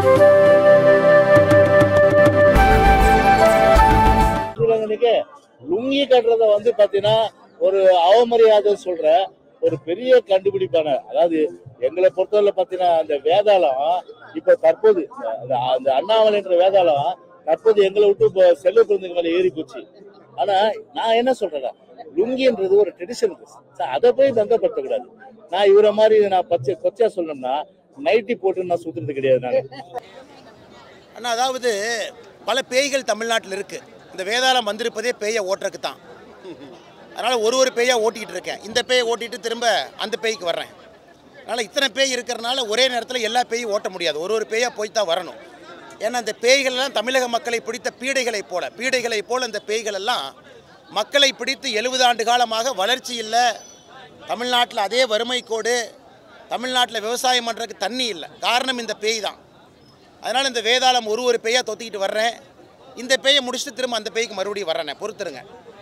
ஸ்ரீலங்கனுக்கு லுங்கி கட்டுறத வந்து பாத்தீங்கன்னா ஒரு அவமரியாதை சொல்ற ஒரு பெரிய கண்டுபிடிப்பான அதாவது எங்களை பொறுத்தவரை பாத்தீங்கன்னா அந்த வேதாளம் இப்ப தற்போது அந்த அந்த அண்ணாமலைன்ற வேதாளம் தற்போது எங்களை விட்டு இப்போ செல்வ பிறந்தங்க மேல ஏறி போச்சு ஆனா நான் என்ன சொல்றேன் லுங்கின்றது ஒரு ட்ரெடிஷன் அதை போய் பங்கப்படுத்தக்கூடாது நான் இவரை மாதிரி நான் பச்சை கொச்சா சொல்லணும்னா நைட்டி போட்டு நான் சுத்துறது கிடையாது நான் அண்ணா அதாவது பல பேய்கள் தமிழ்நாட்டில் இருக்கு இந்த வேதாளம் வந்திருப்பதே பேயை ஓட்டுறதுக்கு தான் அதனால் ஒரு ஒரு பேயாக ஓட்டிக்கிட்டு இருக்கேன் இந்த பேயை ஓட்டிட்டு திரும்ப அந்த பேய்க்கு வர்றேன் அதனால் இத்தனை பேய் இருக்கிறனால ஒரே நேரத்தில் எல்லா பேயும் ஓட்ட முடியாது ஒரு ஒரு பேயாக போய் தான் வரணும் ஏன்னா இந்த பேய்கள்லாம் தமிழக மக்களை பிடித்த பீடைகளைப் போல பீடைகளைப் போல இந்த பேய்கள் எல்லாம் மக்களை பிடித்து எழுபது ஆண்டு காலமாக வளர்ச்சி இல்லை தமிழ்நாட்டில் அதே வறுமை கோடு தமிழ்நாட்டில் விவசாயம் பண்ணுறதுக்கு தண்ணி இல்லை காரணம் இந்த பேய் தான் அதனால் இந்த வேதாளம் ஒரு ஒரு பேயாக தொத்திக்கிட்டு வர்றேன் இந்த பேயை முடிச்சுட்டு திரும்ப அந்த பேய்க்கு மறுபடியும் வர்றேன் பொறுத்துருங்க